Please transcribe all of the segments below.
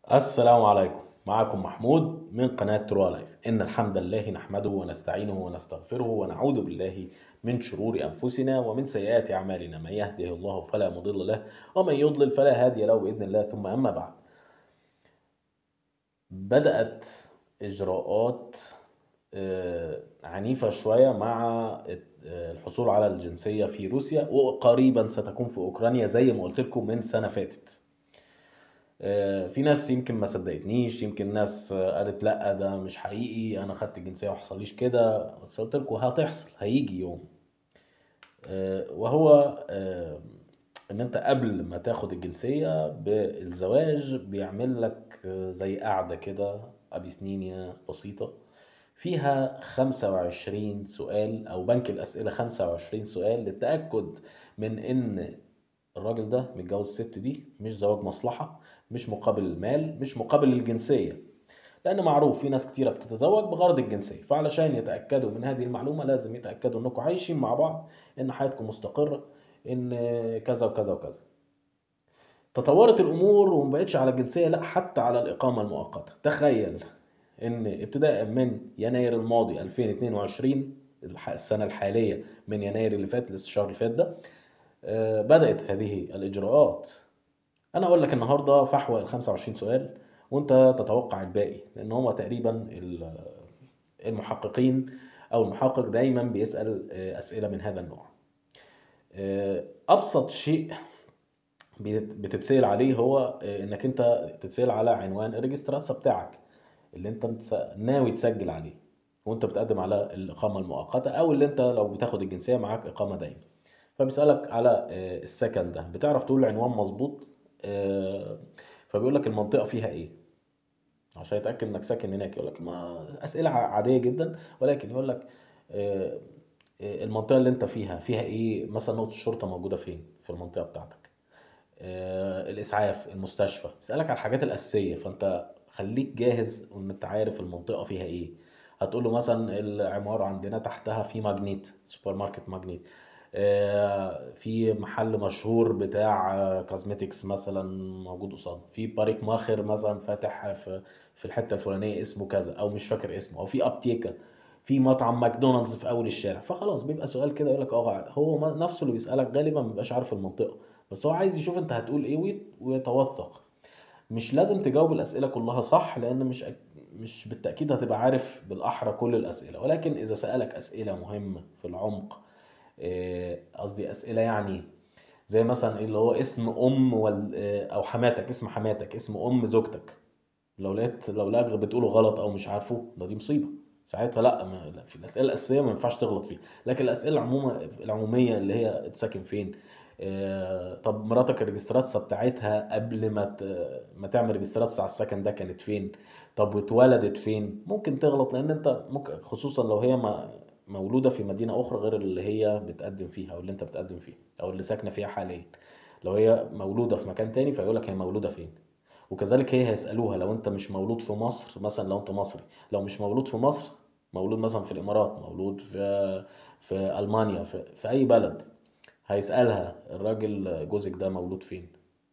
السلام عليكم معكم محمود من قناة تروا لايف إن الحمد لله نحمده ونستعينه ونستغفره ونعوذ بالله من شرور أنفسنا ومن سيئات أعمالنا من يهده الله فلا مضل له ومن يضلل فلا هادي له بإذن الله ثم أما بعد بدأت إجراءات آه، عنيفة شوية مع آه، الحصول على الجنسية في روسيا وقريبا ستكون في أوكرانيا زي ما قلت لكم من سنة فاتت آه، في ناس يمكن ما صدقتنيش يمكن ناس آه، قالت لا ده مش حقيقي انا خدت الجنسيه وما حصليش كده بس قلت لكم هتحصل هيجي يوم آه، وهو آه، ان انت قبل ما تاخد الجنسيه بالزواج بيعمل لك آه، زي قعده كده ابيسنينيا بسيطه فيها 25 سؤال او بنك الاسئله 25 سؤال للتاكد من ان الراجل ده متجوز الست دي مش زواج مصلحة مش مقابل المال مش مقابل الجنسية لأن معروف في ناس كتيرة بتتزوج بغرض الجنسية فعلشان يتأكدوا من هذه المعلومة لازم يتأكدوا إنكم عايشين مع بعض إن حياتكم مستقرة إن كذا وكذا وكذا تطورت الأمور ومبقتش على الجنسية لا حتى على الإقامة المؤقتة تخيل إن ابتداء من يناير الماضي 2022 الح- السنة الحالية من يناير اللي فات لسه الشهر اللي فات ده آه، بدأت هذه الإجراءات أنا أقول لك النهاردة فحوى ال 25 سؤال وأنت تتوقع الباقي لأن هو تقريبا ال- المحققين أو المحقق دايما بيسأل آه، أسئلة من هذا النوع آه، أبسط شيء بت- بتتسأل عليه هو آه، إنك أنت تتسأل على عنوان الريجستراتسا بتاعك اللي أنت متس- ناوي تسجل عليه وأنت بتقدم على الإقامة المؤقتة أو اللي أنت لو بتاخد الجنسية معاك إقامة دايمة فبيسألك على آه، السكن ده بتعرف تقول العنوان مظبوط آه، فبيقول لك المنطقة فيها ايه عشان يتأكد انك ساكن هناك يقول لك ما أسئلة ع- عادية جدا ولكن يقول لك آه، آه، المنطقة اللي انت فيها فيها ايه مثلا نقطة الشرطة موجودة فين في المنطقة بتاعتك آه، الإسعاف المستشفى بيسألك على الحاجات الأساسية فأنت خليك جاهز وإن أنت عارف المنطقة فيها إيه هتقول له مثلا العمارة عندنا تحتها في ماجنيت سوبر ماركت ماجنيت آه، في محل مشهور بتاع كوزمتكس مثلا موجود قصاد في باريك ماخر مثلا فاتح في في الحتة الفلانية اسمه كذا أو مش فاكر اسمه أو في أبتيكا في مطعم ماكدونالدز في أول الشارع فخلاص بيبقى سؤال كده يقول لك اه هو ما- نفسه اللي بيسألك غالبا ما بيبقاش عارف المنطقة بس هو عايز يشوف انت هتقول ايه ويت- ويتوثق مش لازم تجاوب الأسئلة كلها صح لأن مش مش بالتأكيد هتبقى عارف بالأحرى كل الأسئلة ولكن إذا سألك أسئلة مهمة في العمق آه، قصدي أسئلة يعني زي مثلا اللي هو اسم أم وال... آه، أو حماتك اسم حماتك اسم أم زوجتك لو لقيت لو لقاك بتقوله غلط أو مش عارفه ده دي مصيبة ساعتها لا, ما... لا في الأسئلة الأساسية ما ينفعش تغلط فيها لكن الأسئلة العمومة العمومية اللي هي تساكن فين آه، طب مراتك الريجستراتسا بتاعتها قبل ما ت... ما تعمل ريجستراتسا على السكن ده كانت فين طب واتولدت فين ممكن تغلط لان انت ممكن خصوصا لو هي ما مولودة في مدينة أخرى غير اللي هي بتقدم فيها أو اللي أنت بتقدم فيها أو اللي ساكنة فيها حاليا لو هي مولودة في مكان تاني فيقول لك هي مولودة فين وكذلك هي هيسألوها لو أنت مش مولود في مصر مثلا لو أنت مصري لو مش مولود في مصر مولود مثلا في الإمارات مولود في في ألمانيا في, في أي بلد هيسألها الراجل جوزك ده مولود فين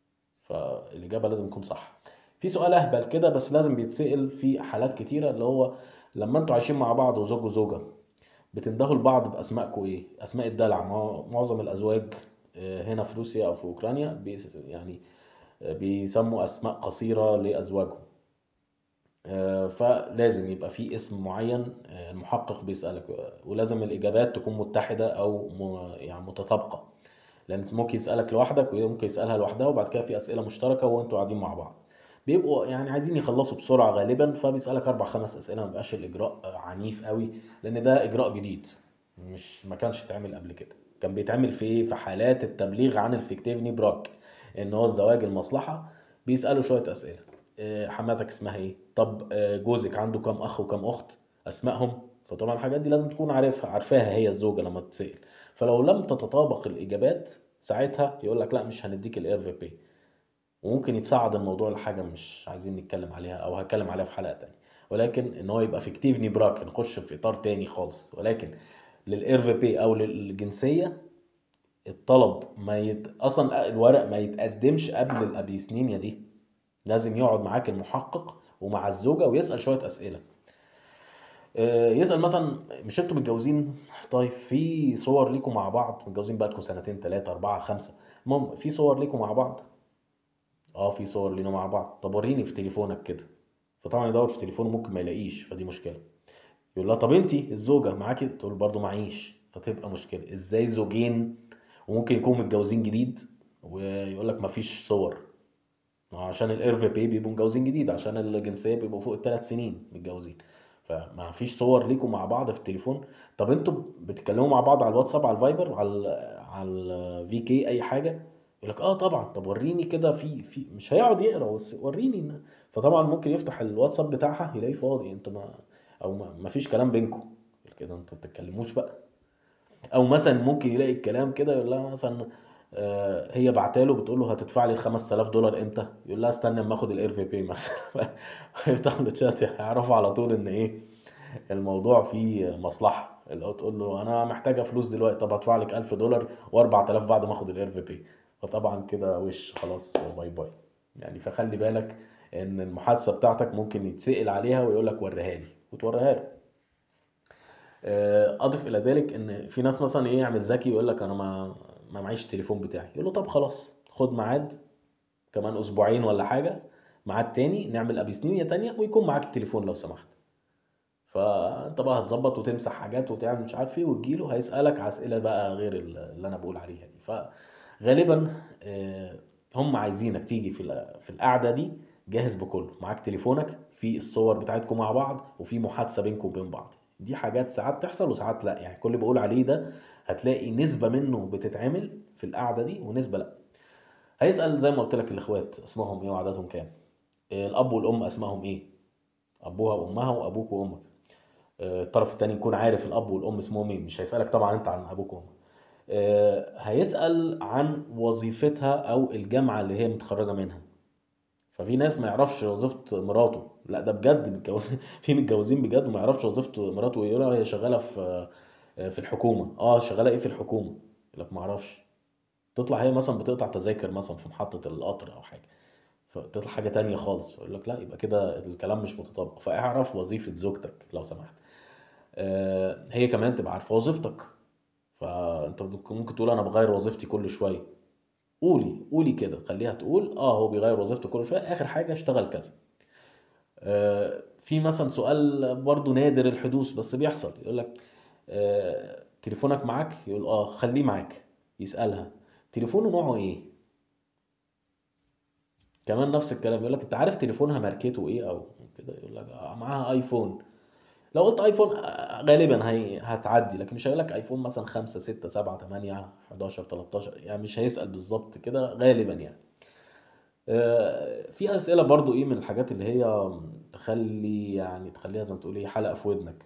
فالإجابة لازم تكون صح في سؤال أهبل كده بس لازم بيتسأل في حالات كتيرة اللي هو لما انتوا عايشين مع بعض وزوج وزوجة بتندهوا لبعض باسمائكم ايه اسماء الدلع ما- معظم الازواج آه، هنا في روسيا او في اوكرانيا بيس يعني آه، بيسموا اسماء قصيره لازواجهم آه، فلازم يبقى في اسم معين آه، المحقق بيسالك آه، ولازم الاجابات تكون متحده او م- يعني متطابقه لان ممكن يسالك لوحدك وممكن يسالها لوحدها وبعد كده في اسئله مشتركه وانتوا قاعدين مع بعض بيبقوا يعني عايزين يخلصوا بسرعه غالبا فبيسالك اربع خمس اسئله ما بيبقاش الاجراء آه، عنيف قوي لان ده اجراء جديد مش ما كانش اتعمل قبل كده كان بيتعمل في ايه في حالات التبليغ عن الفيكتيفني براك ان هو الزواج المصلحه بيسالوا شويه اسئله آه، حماتك اسمها ايه طب آه، جوزك عنده كام اخ وكام اخت اسمائهم فطبعا الحاجات دي لازم تكون عارفها عارفاها هي الزوجه لما تتسال فلو لم تتطابق الاجابات ساعتها يقول لك لا مش هنديك الاير في بي وممكن يتصعد الموضوع لحاجه مش عايزين نتكلم عليها او هتكلم عليها في حلقه تانية ولكن ان هو يبقى فيكتيفني براك نخش في اطار تاني خالص ولكن للاير في بي او للجنسيه الطلب ما يت... اصلا الورق ما يتقدمش قبل الابيسنينيا دي لازم يقعد معاك المحقق ومع الزوجه ويسال شويه اسئله آه، يسال مثلا مش انتوا متجوزين طيب في صور ليكم مع بعض متجوزين بقالكم سنتين ثلاثه اربعه خمسه المهم في صور ليكم مع بعض اه في صور لينا مع بعض طب وريني في تليفونك كده فطبعا يدور في تليفونه ممكن ما يلاقيش فدي مشكله يقول لها طب انت الزوجه معاكي تقول برضو معيش فتبقى مشكله ازاي زوجين وممكن يكونوا متجوزين جديد ويقول لك مفيش صور ما هو عشان الاير في بي بيبقوا متجوزين جديد عشان الجنسيه بيبقوا فوق الثلاث سنين متجوزين فما فيش صور ليكم مع بعض في التليفون طب انتوا بتتكلموا مع بعض على الواتساب على الفايبر على على الفي كي اي حاجه يقول لك اه طبعا طب وريني كده في في مش هيقعد يقرا بس وريني إن- فطبعا ممكن يفتح الواتساب بتاعها يلاقيه فاضي انت ما او ما ما فيش كلام بينكم كده انتوا ما بتتكلموش بقى او مثلا ممكن يلاقي الكلام كده يقول لها مثلا آه، هي بعتاله بتقول له هتدفع لي ال 5000 دولار امتى؟ يقول لها استنى اما اخد الاير في بي مثلا فيفتحوا الشات يعرفوا على طول ان ايه الموضوع فيه مصلحه اللي هو تقول له انا محتاجه فلوس دلوقتي طب هدفع لك 1000 دولار و4000 بعد ما اخد الاير في بي فطبعا كده وش خلاص باي باي يعني فخلي بالك ان المحادثه بتاعتك ممكن يتسأل عليها ويقول لك وريها لي وتوريها له آه، اضف الى ذلك ان في ناس مثلا ايه يعمل ذكي يقول لك انا ما ما معيش التليفون بتاعي يقول له طب خلاص خد ميعاد كمان اسبوعين ولا حاجه ميعاد تاني نعمل ابيسنينيا تانية ويكون معاك التليفون لو سمحت فانت بقى هتظبط وتمسح حاجات وتعمل مش عارف ايه وتجيله هيسالك على اسئله بقى غير اللي انا بقول عليها دي فغالبا آه، هم عايزينك تيجي في ال- في القعده دي جاهز بكله معاك تليفونك في الصور بتاعتكم مع بعض وفي محادثه بينكم وبين بعض دي حاجات ساعات تحصل وساعات لا يعني كل اللي بقول عليه ده هتلاقي نسبه منه بتتعمل في القعده دي ونسبه لا هيسال زي ما قلت لك الاخوات اسمائهم ايه وعددهم كام آه، الاب والام اسمائهم ايه ابوها وامها وابوك وامك آه، الطرف التاني يكون عارف الاب والام اسمهم ايه مش هيسالك طبعا انت عن ابوك وامك آه، هيسال عن وظيفتها او الجامعه اللي هي متخرجه منها ففي ناس ما يعرفش وظيفه مراته لا ده بجد متجوز في متجوزين بجد وما يعرفش وظيفه مراته ويقول لها هي شغاله في آه، في الحكومه اه شغاله ايه في الحكومه يقول لك ما اعرفش تطلع هي مثلا بتقطع تذاكر مثلا في محطه القطر او حاجه فتطلع حاجه تانية خالص يقول لك لا يبقى كده الكلام مش متطابق فاعرف وظيفه زوجتك لو سمحت آه، هي كمان تبقى عارفه وظيفتك فانت ممكن تقول انا بغير وظيفتي كل شويه قولي قولي كده خليها تقول اه هو بيغير وظيفته كل شويه اخر حاجه اشتغل كذا آه، في مثلا سؤال برضو نادر الحدوث بس بيحصل يقول لك آه، تليفونك معاك يقول اه خليه معاك يسألها تليفونه نوعه ايه كمان نفس الكلام يقول لك انت عارف تليفونها ماركته ايه او كده يقول لك آه، معاها ايفون لو قلت ايفون آه، غالبا هي هتعدي لكن مش هيقول لك ايفون مثلا 5 6 7 8 11 13 يعني مش هيسأل بالظبط كده غالبا يعني آه، في أسئلة برضو إيه من الحاجات اللي هي تخلي يعني تخليها زي ما تقول إيه حلقة في ودنك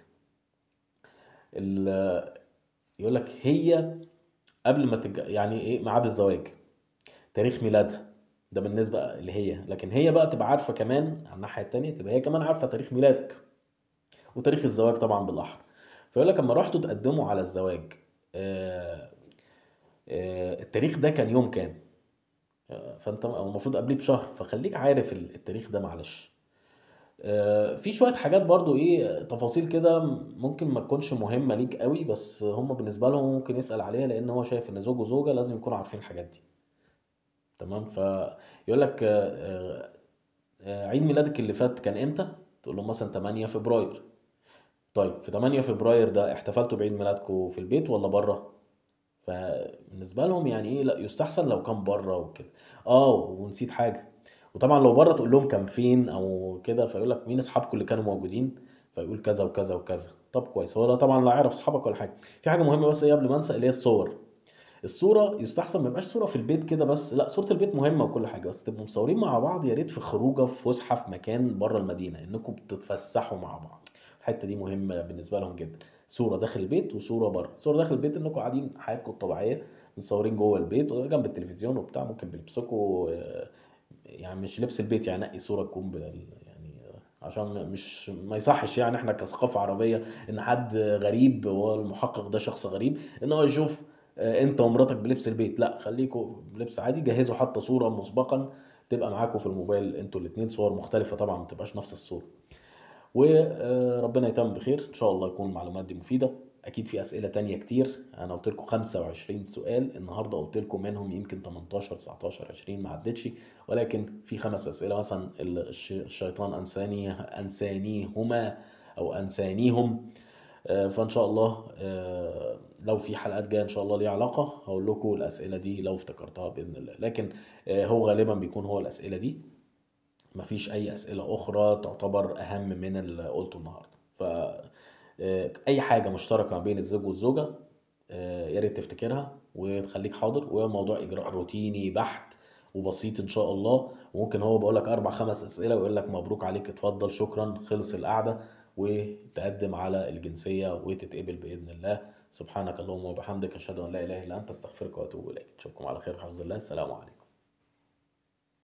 ال- يقول لك هي قبل ما تج... يعني إيه ميعاد الزواج تاريخ ميلادها ده بالنسبة اللي هي لكن هي بقى تبقى عارفة كمان على الناحية التانية تبقى هي كمان عارفة تاريخ ميلادك وتاريخ الزواج طبعا بالأحرى فيقول لك اما رحتوا تقدموا على الزواج آه، آه، التاريخ ده كان يوم كام فانت أو المفروض قبليه بشهر فخليك عارف ال- التاريخ ده معلش آه، في شوية حاجات برضو ايه تفاصيل كده ممكن ما تكونش مهمة ليك قوي بس هم بالنسبة لهم ممكن يسأل عليها لان هو شايف ان زوج وزوجة لازم يكونوا عارفين الحاجات دي تمام فيقول لك آه، آه، آه، عيد ميلادك اللي فات كان امتى تقول له مثلا 8 فبراير طيب في 8 فبراير ده احتفلتوا بعيد ميلادكم في البيت ولا بره فبالنسبه لهم يعني ايه لا يستحسن لو كان بره وكده اه ونسيت حاجه وطبعا لو بره تقول لهم كان فين او كده فيقول لك مين اصحابكم اللي كانوا موجودين فيقول كذا وكذا وكذا طب كويس هو ده طبعا لا يعرف اصحابك ولا حاجه في حاجه مهمه بس ايه قبل ما انسى اللي هي الصور الصوره يستحسن ما يبقاش صوره في البيت كده بس لا صوره البيت مهمه وكل حاجه بس تبقوا مصورين مع بعض يا ريت في خروجه في فسحه في مكان بره المدينه انكم بتتفسحوا مع بعض الحته دي مهمه بالنسبه لهم جدا صوره داخل البيت وصوره بره صوره داخل البيت انكم قاعدين حياتكم الطبيعيه متصورين جوه البيت جنب التلفزيون وبتاع ممكن بلبسكم آه، يعني مش لبس البيت يعني نقي صوره تكون بال- يعني آه، عشان مش ما يصحش يعني احنا كثقافه عربيه ان حد غريب هو المحقق ده شخص غريب ان هو يشوف آه، انت ومراتك بلبس البيت لا خليكوا بلبس عادي جهزوا حتى صوره مسبقا تبقى معاكم في الموبايل انتوا الاثنين صور مختلفه طبعا ما تبقاش نفس الصوره وربنا يتم بخير ان شاء الله يكون المعلومات دي مفيده اكيد في اسئله تانية كتير انا قلت لكم 25 سؤال النهارده قلت لكم منهم يمكن 18 19 20 ما عدتش ولكن في خمس اسئله مثلا الش- الشيطان انساني انسانيهما او انسانيهم آه، فان شاء الله آه، لو في حلقات جايه ان شاء الله ليها علاقه هقول لكم الاسئله دي لو افتكرتها باذن الله لكن آه، هو غالبا بيكون هو الاسئله دي مفيش اي اسئله اخرى تعتبر اهم من اللي قلته النهارده ف آه، اي حاجه مشتركه ما بين الزوج والزوجه آه، يا ريت تفتكرها وتخليك حاضر وموضوع اجراء روتيني بحت وبسيط ان شاء الله وممكن هو بقول لك اربع خمس اسئله ويقول لك مبروك عليك اتفضل شكرا خلص القعده وتقدم على الجنسيه وتتقبل باذن الله سبحانك اللهم وبحمدك اشهد ان لا اله الا انت استغفرك واتوب اليك اشوفكم على خير بحفظ الله السلام عليكم